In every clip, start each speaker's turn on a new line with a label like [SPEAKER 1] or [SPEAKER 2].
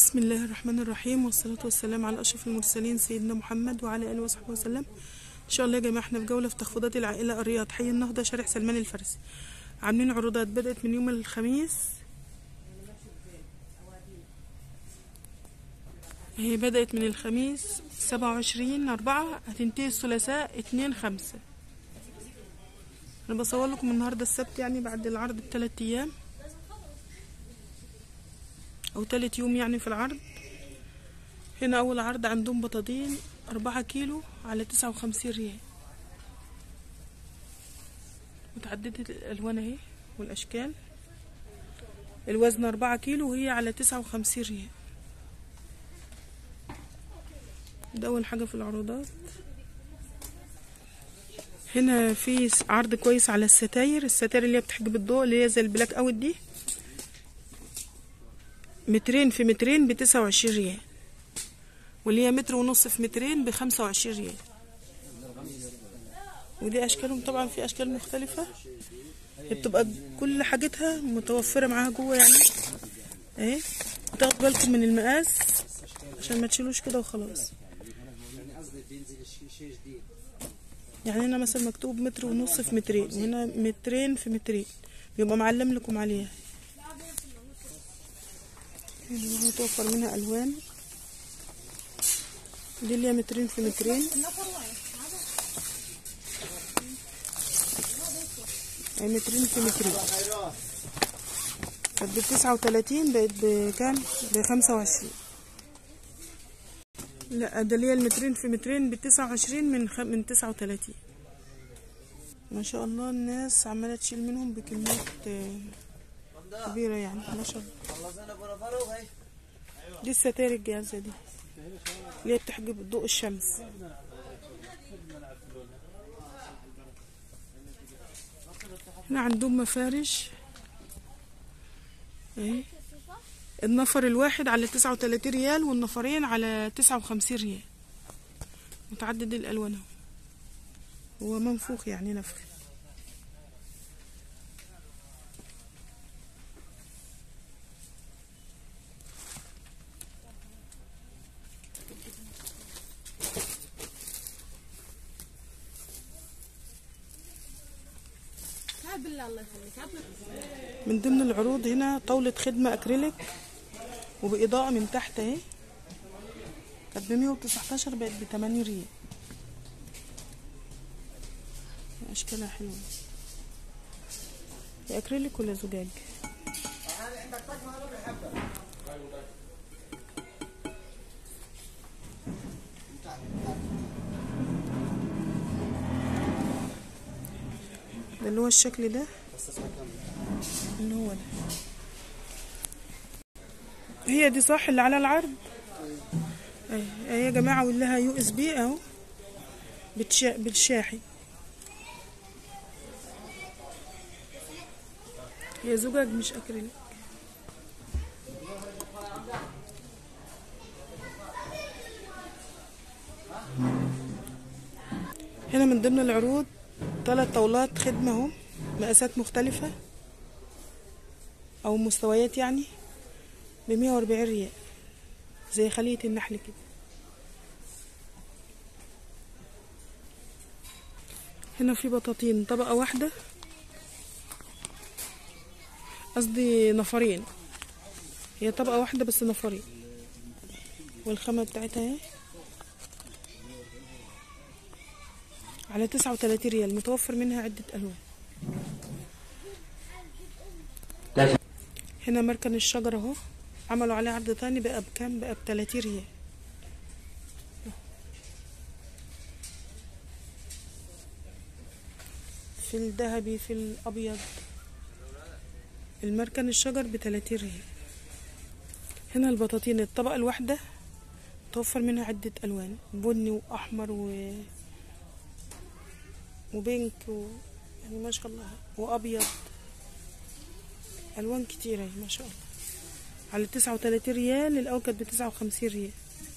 [SPEAKER 1] بسم الله الرحمن الرحيم والصلاة والسلام على أشرف المرسلين سيدنا محمد وعلى آله وصحبه وسلم إن شاء الله يا جماعة احنا في جولة في تخفيضات العائلة الرياض حي النهضة شارع سلمان الفارسي عاملين عروضات بدأت من يوم الخميس هي بدأت من الخميس سبعة وعشرين أربعة هتنتهي الثلاثاء اتنين خمسة أنا بصور لكم النهاردة السبت يعني بعد العرض بثلاث أيام او تالت يوم يعني في العرض هنا اول عرض عندهم بطاطين أربعة كيلو على تسعة وخمسين ريال متعددة الالوان اهي والاشكال الوزن أربعة كيلو وهي على تسعة وخمسين ريال ده اول حاجة في العروضات هنا في عرض كويس على الستاير الستاير اللي هي بتحجب الضوء اللي هي زي البلاك اوت دي مترين في مترين بتسعة وعشرين ريال واللي هي متر ونص في مترين بخمسة وعشرين ريال ودي أشكالهم طبعا في أشكال مختلفة هي بتبقى كل حاجتها متوفرة معاها جوه يعني اهي تاخدوا بالكم من المقاس عشان ما تشيلوش كده وخلاص يعني هنا مثلا مكتوب متر ونص في مترين وهنا مترين في مترين بيبقى معلم لكم عليها متوفر منها الوان دي اللي هي مترين في مترين يعني مترين في مترين كانت بتسعة وتلاتين بقت بكام بخمسة وعشرين لا ده اللي هي المترين في مترين بتسعة وعشرين من خ... من تسعة وتلاتين ما شاء الله الناس عمالة تشيل منهم بكميات كبيرة يعني ما شاء الله دي الستاير الجاهزة دي اللي هي بتحجب ضوء الشمس هنا عندهم مفارش اهي النفر الواحد على تسعة وتلاتين ريال والنفرين على تسعة وخمسين ريال متعدد الألوان هو منفوخ يعني نفر من ضمن العروض هنا طاولة خدمة أكريليك وبإضاءة من تحت اهي كانت بمية وتسعتاشر بقت بتمانين ريال أشكالها حلوة هي أكريليك ولا زجاج ده اللي هو الشكل ده اللي هو ده هي دي صح اللي على العرض اهي اهي يا جماعه ولها يو اس بي اهو بتشا... بالشاحن هي زجاج مش اكريليك هنا من ضمن العروض ثلاث طاولات خدمة اهو مقاسات مختلفة أو مستويات يعني بمية وأربعين ريال زي خلية النحل كده هنا في بطاطين طبقة واحدة قصدي نفرين هي طبقة واحدة بس نفرين والخامة بتاعتها اهي على تسعة وتلاتين ريال متوفر منها عدة ألوان هنا مركن الشجرة اهو عملوا عليه عرض تاني بقى بكام بقى بتلاتين ريال في الذهبي في الأبيض المركن الشجر بتلاتين ريال هنا البطاطين الطبقة الواحدة متوفر منها عدة ألوان بني وأحمر و وبينك و... يعني ما شاء الله وابيض الوان كتيرة ما شاء الله على تسعة وتلاتين ريال الاول كانت بتسعة وخمسين ريال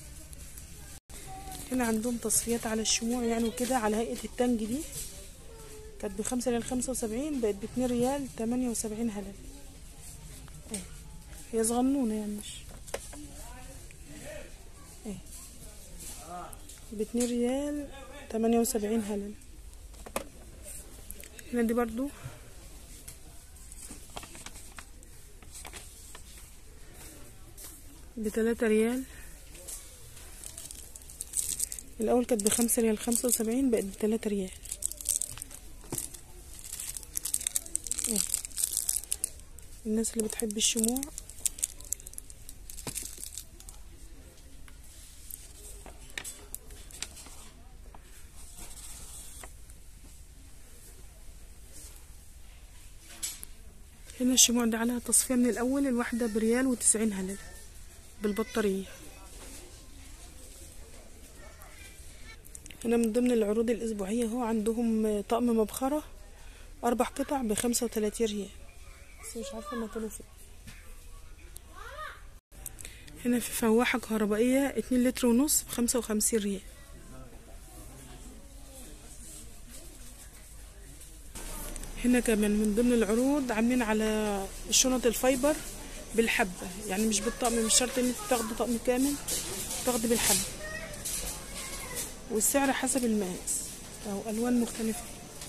[SPEAKER 1] هنا عندهم تصفيات على الشموع يعني وكده على هيئة التنج دي كانت بخمسة ريال خمسة وسبعين بقت باتنين ريال تمانية وسبعين هلل ايه هي صغنونة يعني مش باتنين ريال تمانية وسبعين هلل هنا دي برضو بتلاتة ريال الأول كانت بخمسة ريال خمسة وسبعين بقت بتلاتة ريال أهي. الناس اللي بتحب الشموع هنا الشموع ده عليها تصفية من الأول الواحدة بريال وتسعين هلل بالبطارية هنا من ضمن العروض الأسبوعية هو عندهم طقم مبخرة أربع قطع بخمسة وتلاتين ريال بس مش عارفة مكانه فين هنا في فواحة كهربائية اتنين لتر ونص بخمسة وخمسين ريال هنا كمان من ضمن العروض عاملين على الشنط الفايبر بالحبة يعني مش بالطقم مش شرط ان انت تاخدي طقم كامل تاخدي بالحبة والسعر حسب المقاس او الوان مختلفة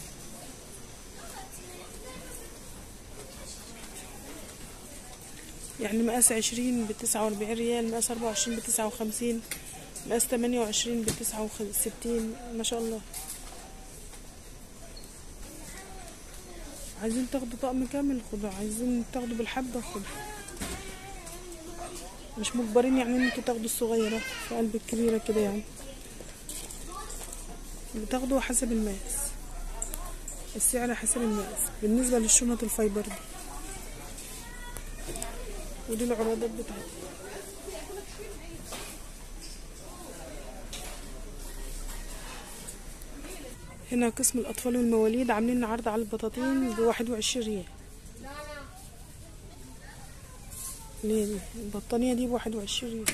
[SPEAKER 1] يعني مقاس عشرين بتسعة واربعين ريال مقاس اربعة وعشرين بتسعة وخمسين مقاس تمانية وعشرين بتسعة وستين ما شاء الله عايزين تاخدوا طقم كامل خدوا عايزين تاخدوا بالحبة خدوا مش مجبرين يعني ان انتوا تاخدوا الصغيرة في قلب الكبيرة كده يعني بتاخدوا حسب المقاس السعر حسب المقاس بالنسبة للشنط الفايبر دي ودي العروضات بتاعتها هنا قسم الأطفال والمواليد عاملين عرض على البطاطين بواحد وعشرين ريال ليه دي البطانية دي بواحد وعشرين ريال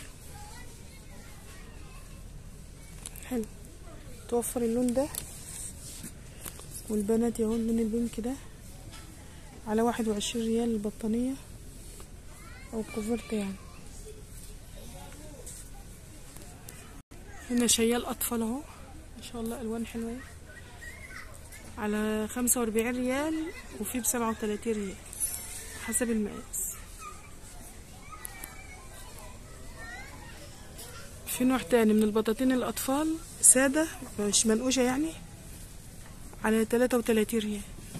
[SPEAKER 1] حلو توفر اللون ده والبنات يهو اللون البنك ده على واحد وعشرين ريال البطانية أو كوفرت يعني هنا شيال أطفال اهو ما شاء الله ألوان حلوة على خمسة وأربعين ريال وفي بسبعة وتلاتين ريال حسب المقاس في نوع تاني من البطاطين الأطفال سادة مش منقوشة يعني على تلاتة وتلاتين ريال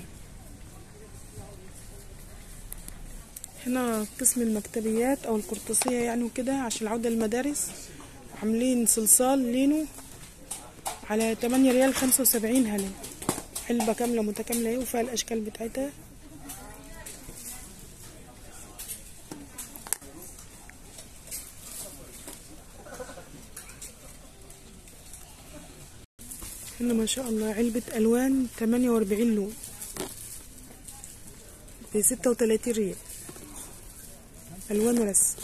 [SPEAKER 1] هنا قسم المكتبيات أو القرطاسية يعني وكده عشان العودة للمدارس عاملين صلصال لينو على تمانية ريال خمسة وسبعين هلل علبة كاملة متكاملة اهي وفيها الأشكال بتاعتها هنا ما شاء الله علبة ألوان تمانية وأربعين لون بستة وتلاتين ريال ألوان ورسم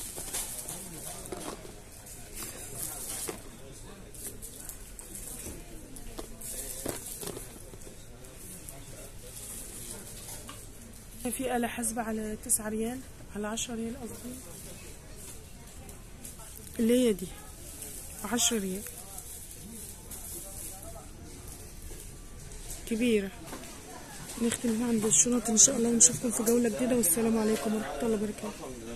[SPEAKER 1] في آلة حاسبة على تسعة ريال على عشرة ريال قصدي اللي هي دي عشرة ريال كبيرة نختم عند الشنط إن شاء الله ونشوفكم في جولة جديدة والسلام عليكم ورحمة الله وبركاته